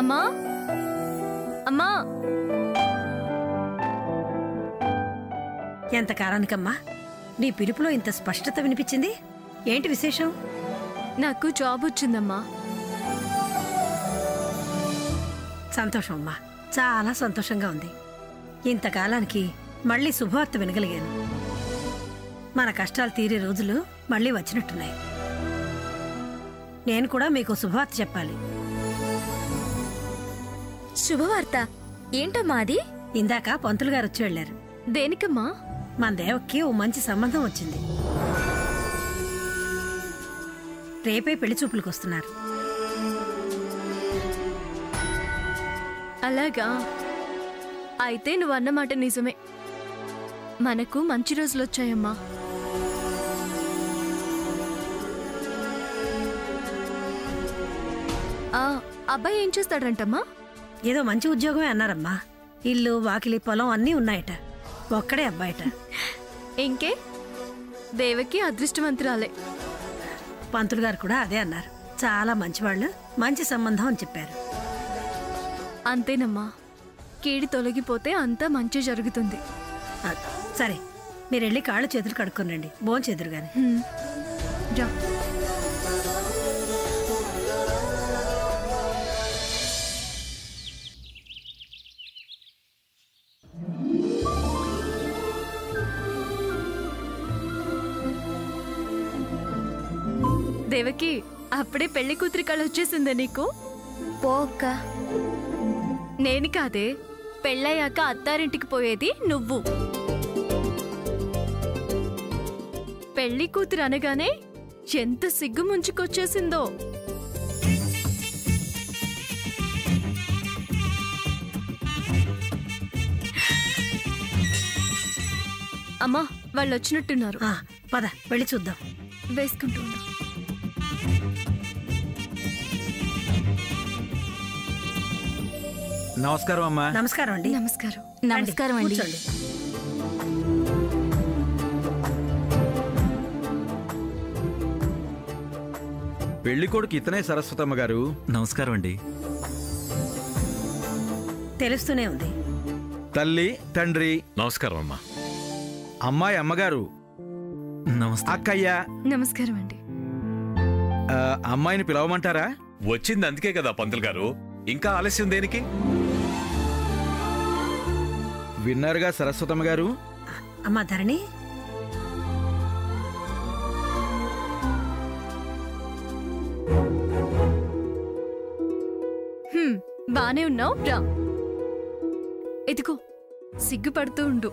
అమ్మా అమ్మా ఎంత కాలానికమ్మా నీ పిలుపులో ఇంత స్పష్టత వినిపించింది ఏంటి విశేషం నాకు జాబ్ వచ్చిందమ్మా సంతోషం అమ్మా చాలా సంతోషంగా ఉంది ఇంతకాలానికి మళ్ళీ శుభవార్త వినగలిగాను మన కష్టాలు తీరే రోజులు మళ్ళీ వచ్చినట్టున్నాయి నేను కూడా మీకు శుభవార్త చెప్పాలి శుభవార్త ఏంటమ్మా అది ఇందాక పంతులు గారు వచ్చి వెళ్ళారు దేనికమ్మా మన దేవకి ఓ మంచి సంబంధం వచ్చింది రేపే పెళ్లి చూపులకు వస్తున్నారు అలాగా అయితే నువ్వు అన్నమాట నిజమే మనకు మంచి రోజులు వచ్చాయమ్మా ఆ అబ్బాయి ఏం చేస్తాడంటమ్మా ఏదో మంచి ఉద్యోగమే అన్నారమ్మా ఇల్లు వాకిలి పొలం అన్నీ ఉన్నాయట ఒక్కడే అబ్బాయిట ఇంకే దేవకి అదృష్టవంతురాలే పంతులు గారు కూడా అదే అన్నారు చాలా మంచివాళ్ళు మంచి సంబంధం అని చెప్పారు అంతేనమ్మా కీడి తొలగిపోతే అంతా మంచి జరుగుతుంది ఆ, సరే మీరు వెళ్ళి కాళ్ళు చేతులు కడుక్కోనండి భోంచేదురు చేదురు గాని హ్మ్. రా దేవకి అప్పుడే పెళ్లి కూతురి కళ వచ్చేసిందే నీకు పోక్క నేను కాదే పెళ్ళయ్యాక అత్తారింటికి పోయేది నువ్వు పెళ్లి కూతురు అనగానే ఎంత సిగ్గు ముంచుకొచ్చేసిందో అమ్మా వాళ్ళు వచ్చినట్టున్నారు ఆ, పద వెళ్ళి చూద్దాం వేసుకుంటూ ఉండు. నమస్కారం అమ్మా నమస్కారం అండి నమస్కారం రండి, నమస్కారం అండి కూర్చోండి పెళ్లి కొడుకు ఇతనే సరస్వతమ్మ గారు నమస్కారం అండి తెలుస్తూనే ఉంది తల్లి తండ్రి నమస్కారం అమ్మా అమ్మాయి అమ్మగారు నమస్తే అక్కయ్య నమస్కారం అండి ఆ, అమ్మాయిని పిలవమంటారా వచ్చింది అందుకే కదా పంతులు గారు ఇంకా ఆలస్యం దేనికి విన్నారుగా సరస్వతమ్మ గారు అమ్మా ధరణి హ్మ్, బానే ఉన్నావు రా ఎదుకో సిగ్గుపడుతూ ఉండు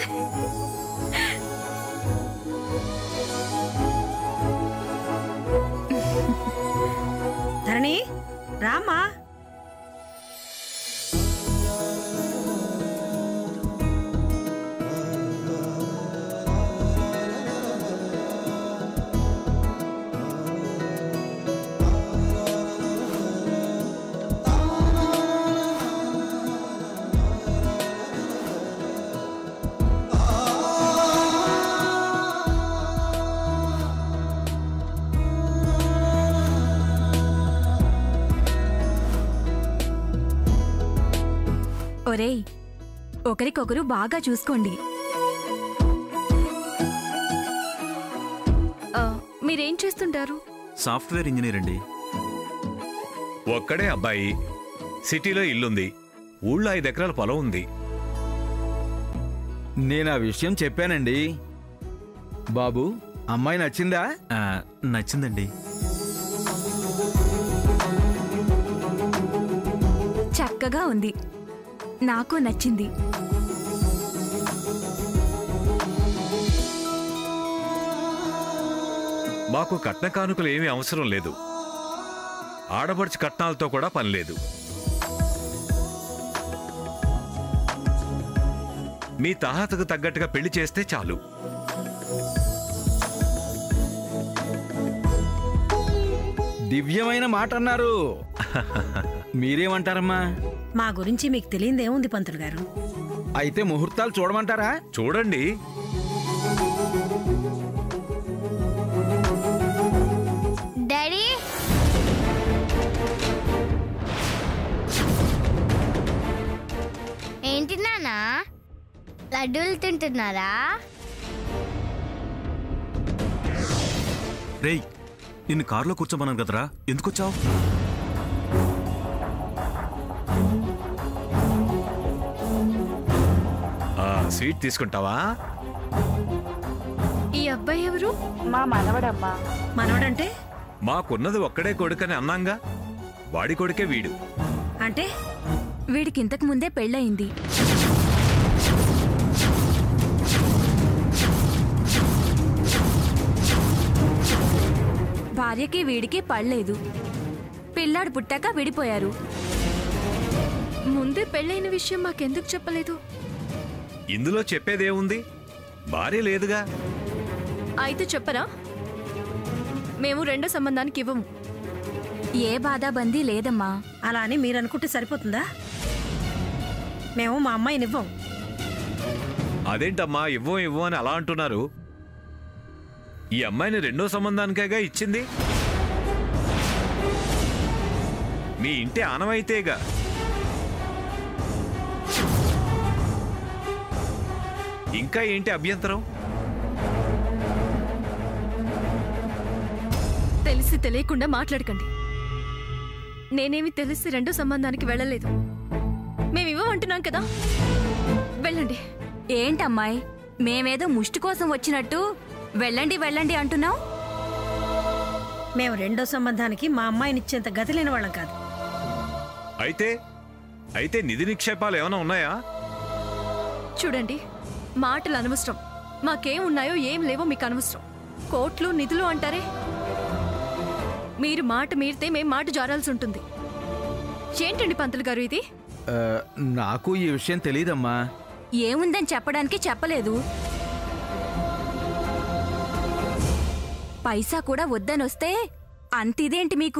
ధరణి రామ్మా ఒరేయ్ ఒకరికొకరు బాగా చూసుకోండి ఆ, మీరేం చేస్తుంటారు సాఫ్ట్వేర్ ఇంజనీర్ అండి ఒక్కడే అబ్బాయి సిటీలో ఇల్లుంది ఊళ్ళో ఐదు ఎకరాల పొలం ఉంది నేను ఆ విషయం చెప్పానండి బాబు అమ్మాయి నచ్చిందా ఆ, నచ్చిందండి చక్కగా ఉంది నాకు నచ్చింది మాకు కట్న కానుకలు ఏమీ అవసరం లేదు ఆడబడుచు కట్నాలతో కూడా పని లేదు మీ తాహతకు తగ్గట్టుగా పెళ్లి చేస్తే చాలు దివ్యమైన మాట అన్నారు మీరేమంటారమ్మా మా గురించి మీకు తెలియదేముంది పంతులు గారు అయితే ముహూర్తాలు చూడమంటారా చూడండి డాడీ లడ్డూలు తింటున్నారా రేయ్ నిన్ను కారులో కూర్చోమన్నాను కదరా ఎందుకు వచ్చావు ఆ, స్వీట్ తీసుకుంటావా ఈ అబ్బాయి ఎవరు మా మనవడమ్మా మనవడంటే మాకున్నది ఒక్కడే కొడుకని అన్నాంగా వాడి కొడుకే వీడు అంటే వీడికి ఇంతకు ముందే పెళ్ళయింది భార్యకి వీడికి పడలేదు పిల్లాడు పుట్టాక విడిపోయారు ముందే పెళ్ళైన విషయం మాకెందుకు చెప్పలేదు ఇందులో చెప్పేదేముంది భార్య లేదుగా అయితే చెప్పరా మేము రెండో సంబంధానికి ఇవ్వము ఏ బాధాబందీ లేదమ్మా అలా అని మీరు అనుకుంటే సరిపోతుందా మేము మా అమ్మాయినివ్వం అదేంటమ్మా ఇవ్వం ఇవ్వం అని అలా అంటున్నారు ఈ అమ్మాయిని రెండో సంబంధానికేగా ఇచ్చింది మీ ఇంటి ఆనమైతేగా ఇంకా ఏంటి అభ్యంతరం తెలిసి తెలియకుండా మాట్లాడకండి నేనేమి తెలిసి రెండో సంబంధానికి వెళ్ళలేదు మేము ఇవ్వమంటున్నాం కదా వెళ్ళండి ఏంటమ్మాయి మేమేదో ముష్టి కోసం వచ్చినట్టు వెళ్ళండి వెళ్ళండి అంటున్నావు మేము రెండో సంబంధానికి మా అమ్మాయినిచ్చేంత గతి లేని వాళ్ళం కాదు అయితే అయితే నిధి నిక్షేపాలు ఏమైనా ఉన్నాయా చూడండి మాటలు అనవసరం మాకేం ఉన్నాయో ఏం లేవో మీకు అనవసరం కోట్లు నిధులు అంటారే మీరు మాట మీరితే మేం మాట జారాల్సి ఉంటుంది ఏంటండి పంతులు గారు ఇది ఆ, నాకు ఈ విషయం తెలియదమ్మా ఏముందని చెప్పడానికి చెప్పలేదు పైసా కూడా వద్దనొస్తే అంతిదేంటి మీకు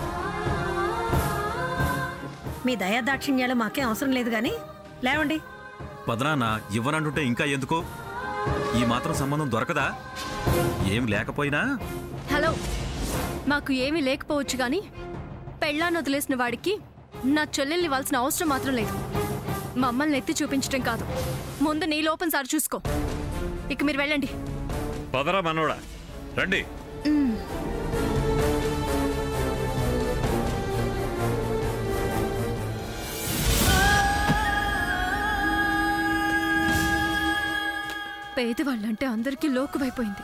మీ దయాదాక్షిణ్యాలు మాకేం అవసరం లేదు కానీ లేవండి పదనాన్న ఇవ్వనంటుంటే ఇంకా ఎందుకు ఈ మాత్రం సంబంధం దొరకదా ఏం లేకపోయినా హలో మాకు ఏమీ లేకపోవచ్చు కానీ పెళ్ళాన్ని వదిలేసిన వాడికి నా చెల్లెల్ని ఇవ్వాల్సిన అవసరం మాత్రం లేదు మమ్మల్ని ఎత్తి చూపించడం కాదు ముందు నీ లోపం సారి చూసుకో ఇక మీరు వెళ్ళండి పదరా మనోడా రండి పేదవాళ్ళంటే అందరికీ లోకువైపోయింది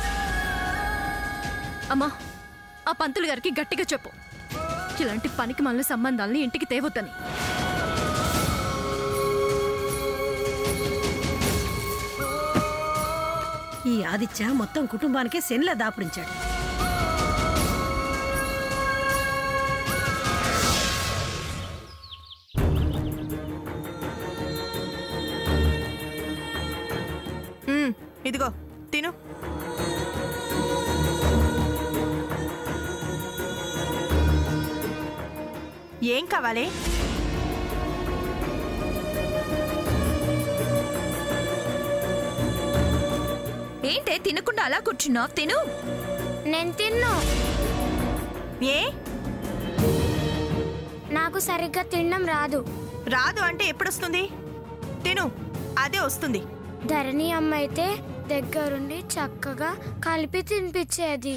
అమ్మా ఆ పంతులు గారికి గట్టిగా చెప్పు ఇలాంటి పనికి మళ్ళీ సంబంధాలని ఇంటికి తేవద్దని ఈ ఆదిత్య మొత్తం కుటుంబానికే శనిలా దాపురించాడు మ్మ్, ఇదిగో తిను ఏం కావాలి ఏంటే తినకుండా అలా కూర్చున్నావు తిను నేను తిన్ను ఏ నాకు సరిగ్గా తినడం రాదు రాదు అంటే ఎప్పుడొస్తుంది తిను అదే వస్తుంది ధరణి అమ్మ అయితే దగ్గరుండి చక్కగా కలిపి తినిపించేది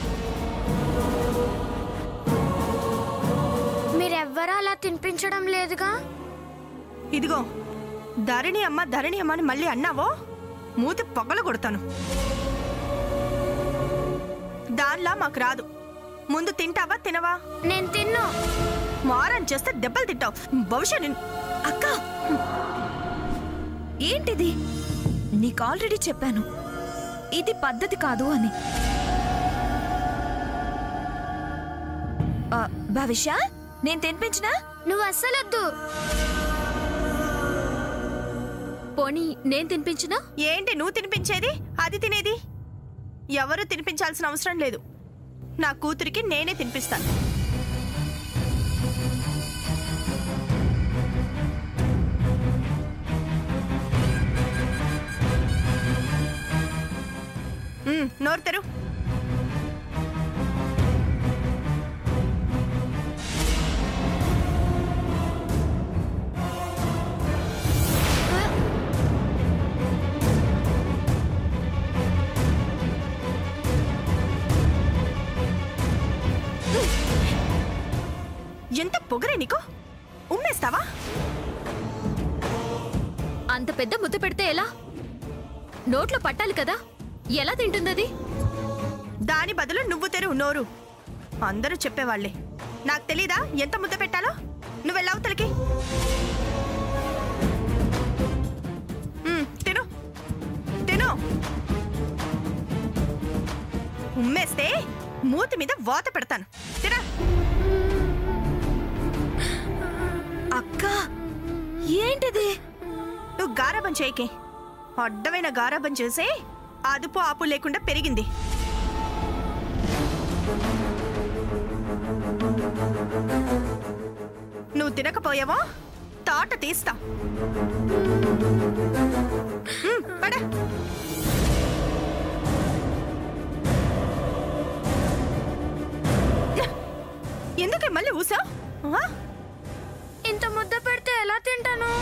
మీరెవ్వరూ అలా తినిపించడం లేదుగా ఇదిగో ధరణి అమ్మ ధరణి అమ్మ అని మళ్ళీ అన్నావో మూతి పొగలు కొడతాను దానిలా మాకు రాదు ముందు తింటావా తినవా నేను తిన్ను మారం చేస్తే దెబ్బలు తింటావు బహుశా నేను అక్క ఏంటిది నీకు ఆల్రెడీ చెప్పాను ఇది పద్ధతి కాదు అని భవిష్య నేను తినిపించినా నువ్వు అస్సలొద్దు పోనీ నేను తినిపించినా ఏంటి నువ్వు తినిపించేది అది తినేది ఎవరు తినిపించాల్సిన అవసరం లేదు నా కూతురికి నేనే తినిపిస్తాను మ్మ్, నోరు తెరు పొగరే నీకు ఉమ్మేస్తావా అంత పెద్ద ముద్ద పెడితే ఎలా నోట్లో పట్టాలి కదా ఎలా తింటుందది దాని బదులు నువ్వు తెరువు నోరు అందరూ చెప్పేవాళ్లే నాకు తెలీదా ఎంత ముద్ద పెట్టాలో నువ్వు వెళ్ళవతలకి తిను తిను ఉమ్మేస్తే మూతి మీద వాత పెడతాను తినా అక్క ఏంటిది నువ్వు గారాబం చేయకే అడ్డమైన గారాబం చేసే అదుపు ఆపు లేకుండా పెరిగింది నువ్వు తినకపోయావా తాట తీస్తా మ్, పద. ఎందుకే మళ్ళీ ఊసా ఇంత ముద్ద పెడితే ఎలా తింటాను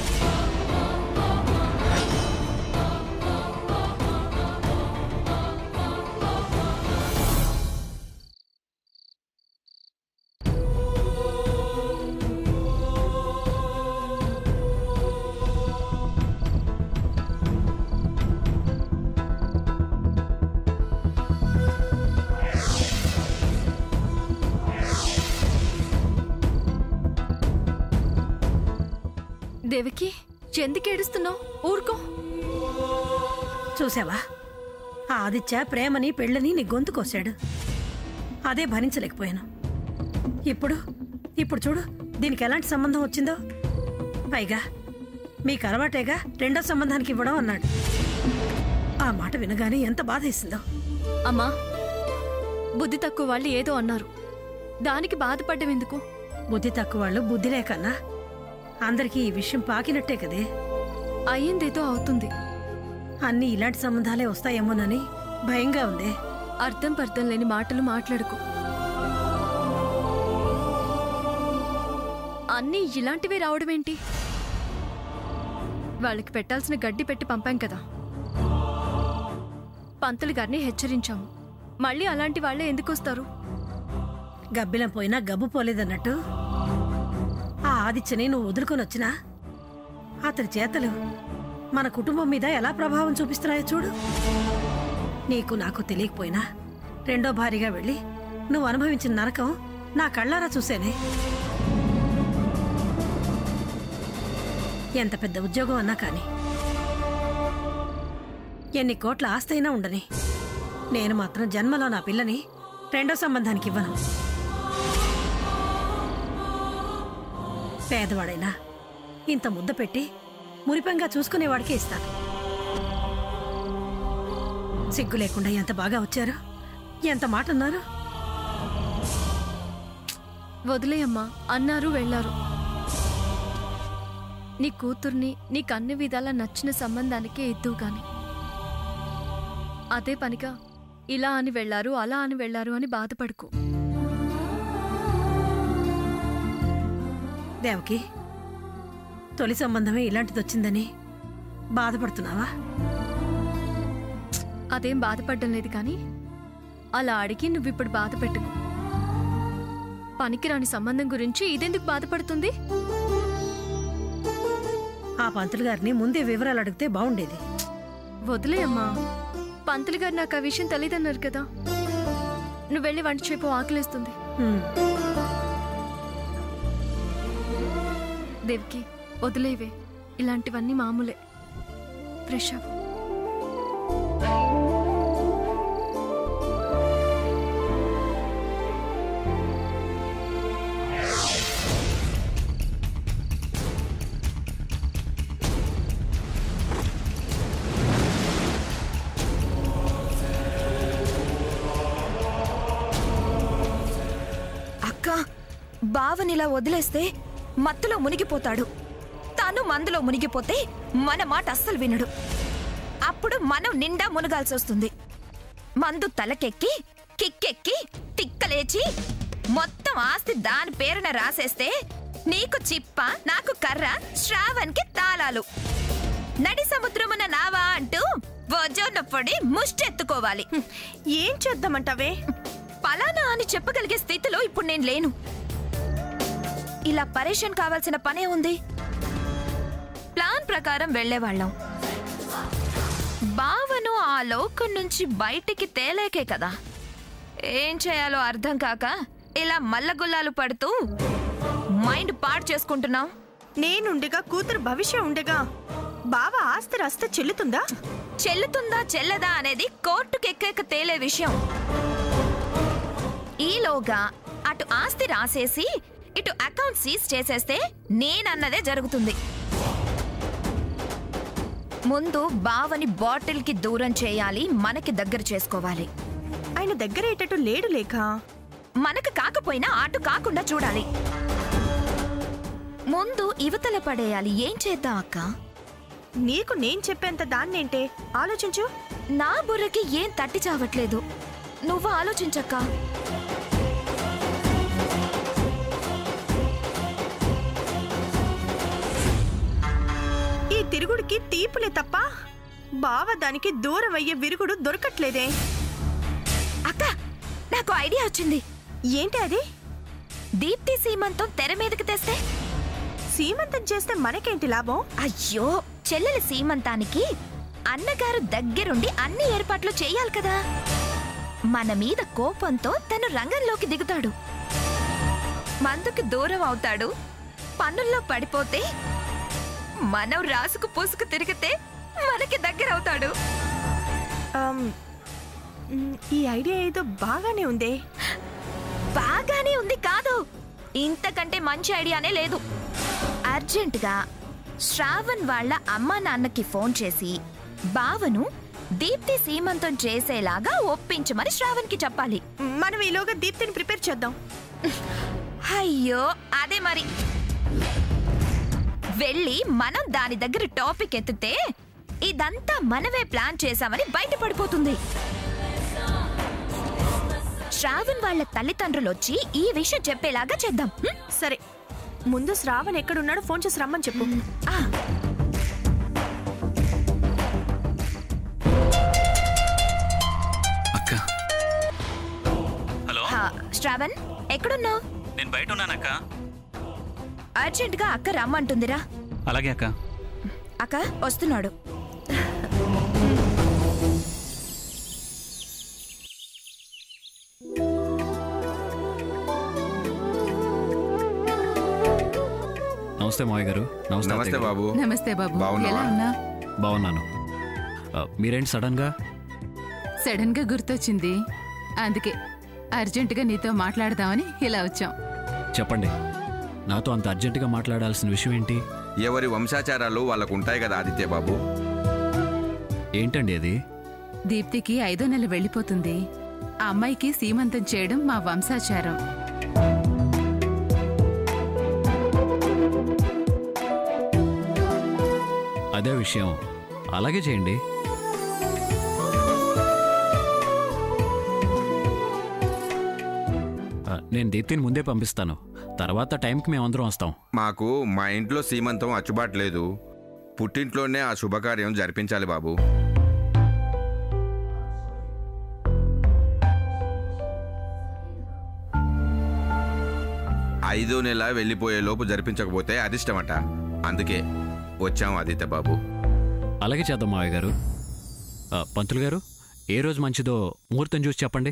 దేవికి ఎందుకు ఏడుస్తున్నావు ఊరుకో చూసావా ఆ ఆదిత్య ప్రేమని పెళ్ళని నీ గొంతు కోసాడు అదే భరించలేకపోయాను ఇప్పుడు ఇప్పుడు చూడు దీనికి ఎలాంటి సంబంధం వచ్చిందో పైగా మీకు అలవాటేగా రెండో సంబంధానికి ఇవ్వడం అన్నాడు ఆ మాట వినగానే ఎంత బాధ వేసిందో అమ్మా బుద్ధి తక్కువ వాళ్ళు ఏదో అన్నారు దానికి బాధపడ్డం ఎందుకు బుద్ధి తక్కువ వాళ్ళు బుద్ధి లేకన్నా అందరికీ ఈ విషయం పాకినట్టే కదే అయ్యిందేదో అవుతుంది అన్నీ ఇలాంటి సంబంధాలే వస్తాయేమోనని భయంగా ఉంది అర్థం పర్థం లేని మాటలు మాట్లాడుకో అన్నీ ఇలాంటివే రావడమేంటి వాళ్ళకి పెట్టాల్సిన గడ్డి పెట్టి పంపాం కదా పంతులు గారిని హెచ్చరించాము మళ్ళీ అలాంటి వాళ్ళే ఎందుకు వస్తారు గబ్బిలం పోయినా గబ్బు పోలేదన్నట్టు ఆ ఆదిత్యని నువ్వు వదులుకొని వచ్చినా అతని చేతలు మన కుటుంబం మీద ఎలా ప్రభావం చూపిస్తున్నాయో చూడు నీకు నాకు తెలియకపోయినా రెండో భారీగా వెళ్ళి నువ్వు అనుభవించిన నరకం నా కళ్ళారా చూసేనే ఎంత పెద్ద ఉద్యోగం అన్నా కానీ ఎన్ని కోట్ల ఆస్తైనా ఉండని నేను మాత్రం జన్మలో నా పిల్లని రెండో సంబంధానికి ఇవ్వను పేదవాడైనా ఇంత ముద్ద పెట్టి మురిపంగా చూసుకునేవాడికే ఇస్తాను సిగ్గు లేకుండా ఎంత బాగా వచ్చారు ఎంత మాట అన్నారు వదిలేయమ్మా అన్నారు వెళ్ళారు నీ కూతుర్ని నీకు అన్ని విధాలా నచ్చిన సంబంధానికే ఇద్దువు గాని అదే పనిగా ఇలా అని వెళ్ళారు అలా అని వెళ్ళారు అని బాధపడుకో దేవకి తొలి సంబంధమే ఇలాంటిది వచ్చిందని బాధపడుతున్నావా అదేం బాధపడడం లేదు కానీ అలా అడిగి నువ్విప్పుడు బాధ పెట్టుకో పనికిరాని సంబంధం గురించి ఇదెందుకు బాధపడుతుంది ఆ పంతులు గారిని ముందే వివరాలు అడిగితే బాగుండేది వదిలేయమ్మా పంతులు గారు నాకు ఆ విషయం తెలియదన్నారు కదా నువ్వు వెళ్ళి వంట చేపు ఆకలేస్తుంది హ్మ్. దేవికి వదిలేవే ఇలాంటివన్నీ మామూలే ఫ్రెష్ అవ్వు అక్క బావనిలా వదిలేస్తే మత్తులో మునిగిపోతాడు తాను మందులో మునిగిపోతే మన మాట అస్సలు వినడు అప్పుడు మనం నిండా మునగాల్సి వస్తుంది మందు తలకెక్కి కిక్కెక్కి తిక్కలేచి మొత్తం ఆస్తి దాని పేరున రాసేస్తే నీకు చిప్ప నాకు కర్ర శ్రావణ్కి తాళాలు నడి సముద్రమున నావా అంటూ వజోన్న పొడి ముష్టెత్తుకోవాలి ఏం చేద్దామంటావే పలానా అని చెప్పగలిగే స్థితిలో ఇప్పుడు నేను లేను ఇలా పరేషాన్ కావాల్సిన పనే ఉంది ప్లాన్ ప్రకారం వెళ్ళేవాళ్ళం బావను ఆ లోకం నుంచి బయటికి తేలేకే కదా ఏం చేయాలో అర్థం కాక ఇలా మల్లగుల్లాలు పడుతూ మైండ్ పాడు చేసుకుంటున్నాం నేనుండగా కూతురు భవిష్యం ఉండగా బావ ఆస్తి రాస్తే చెల్లుతుందా చెల్లుతుందా చెల్లదా అనేది కోర్టుకెక్కాక తేలే విషయం ఈలోగా అటు ఆస్తి రాసేసి ఇటు అకౌంట్ సీజ్ చేసేస్తే నేనన్నదే జరుగుతుంది ముందు బావని బాటిల్ కి దూరం చేయాలి మనకి దగ్గర చేసుకోవాలి ఆయన దగ్గరేటట్టు లేడు లేక మనకు కాకపోయినా అటు కాకుండా చూడాలి ముందు ఇవతల పడేయాలి ఏం చేద్దాం అక్క నీకు నేను చెప్పేంత దాన్నేంటే ఆలోచించు నా బుర్రకి ఏం తట్టి చావట్లేదు నువ్వు ఆలోచించక్క ఈ తిరుగుడికి తీపులే తప్ప బావ దానికి దూరం అయ్యే విరుగుడు దొరకట్లేదే అక్క నాకు ఐడియా వచ్చింది ఏంటి అది దీప్తి సీమంతం తెర మీదకి తెస్తే సీమంతం చేస్తే మనకేంటి లాభం అయ్యో చెల్లెలి సీమంతానికి అన్నగారు దగ్గరుండి అన్ని ఏర్పాట్లు చేయాలి కదా మన మీద కోపంతో తను రంగంలోకి దిగుతాడు మందుకి దూరం అవుతాడు పన్నుల్లో పడిపోతే మనం రాసుకు పూసుకు తిరిగితే మనకి దగ్గర అవుతాడు ఆమ్, మ్, ఈ ఐడియా ఏదో బాగానే ఉందే బాగానే ఉంది కాదు ఇంతకంటే మంచి ఐడియానే లేదు అర్జెంటుగా శ్రావణ్ వాళ్ళ అమ్మా నాన్నకి ఫోన్ చేసి బావను దీప్తి సీమంతం చేసేలాగా ఒప్పించమని శ్రావణ్కి చెప్పాలి మనం ఈలోగా దీప్తిని ప్రిపేర్ చేద్దాం అయ్యో అదే మరి వెళ్ళి మనం దాని దగ్గర టాపిక్ ఎత్తితే ఇదంతా మనమే ప్లాన్ చేశామని బయటపడిపోతుంది శ్రావణ్ వాళ్ళ తల్లిదండ్రులు వచ్చి ఈ విషయం చెప్పేలాగా చేద్దాం హ్మ్? సరే ముందు శ్రావణ్ ఎక్కడున్నాడో ఫోన్ చేసి రమ్మని చెప్పు ఆ, అక్క హలో హా, శ్రావణ్ ఎక్కడున్నావు నేను బయట ఉన్నానక్క అర్జెంటుగా అక్క రమ్మంటుందిరా అలాగే అక్క అక్క వస్తున్నాడు నమస్తే మావయ్య గారు నమస్తే నమస్తే అత్తయ్య గారు. బాబు నమస్తే బాబు బాగున్నావా? ఎలా ఉన్నా బాగున్నాను ఆ, మీరేంటి సడన్ గా సడన్ గా గుర్తొచ్చింది అందుకే అర్జెంటుగా నీతో మాట్లాడదామని ఇలా వచ్చాం చెప్పండి నాతో అంత అర్జెంటుగా మాట్లాడాల్సిన విషయం ఏంటి ఎవరి వంశాచారాలు వాళ్ళకు ఉంటాయి కదా ఆదిత్య బాబు ఏంటండి అది దీప్తికి ఐదో నెల వెళ్ళిపోతుంది ఆ అమ్మాయికి సీమంతం చేయడం మా వంశాచారం అదే విషయం అలాగే చేయండి ఆ, నేను దీప్తిని ముందే పంపిస్తాను తర్వాత టైంకి మేమందరం వస్తాం మాకు మా ఇంట్లో సీమంతం అచ్చుబాటు లేదు పుట్టింట్లోనే ఆ శుభకార్యం జరిపించాలి బాబు ఐదో నెల వెళ్ళిపోయే లోపు జరిపించకపోతే అదిష్టమట అందుకే వచ్చాం ఆదిత్య బాబు అలాగే చేద్దాం మావయ్య గారు ఆ, పంతులు గారు ఏ రోజు మంచిదో ముహూర్తం చూసి చెప్పండి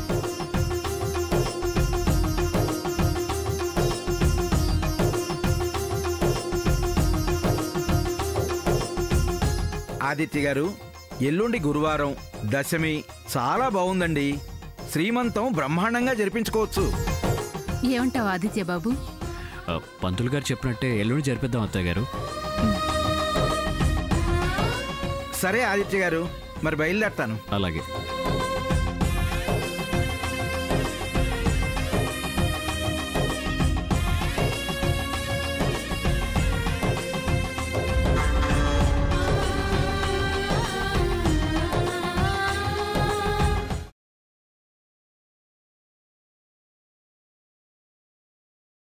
ఆదిత్య గారు ఎల్లుండి గురువారం దశమి చాలా బాగుందండి శ్రీమంతం బ్రహ్మాండంగా జరిపించుకోవచ్చు ఏమంటావు ఆదిత్య బాబు ఆ, పంతులు గారు చెప్పినట్టే ఎల్లుండి జరిపిద్దాం అత్తయ్య గారు సరే ఆదిత్య గారు మరి బయలుదేరతాను అలాగే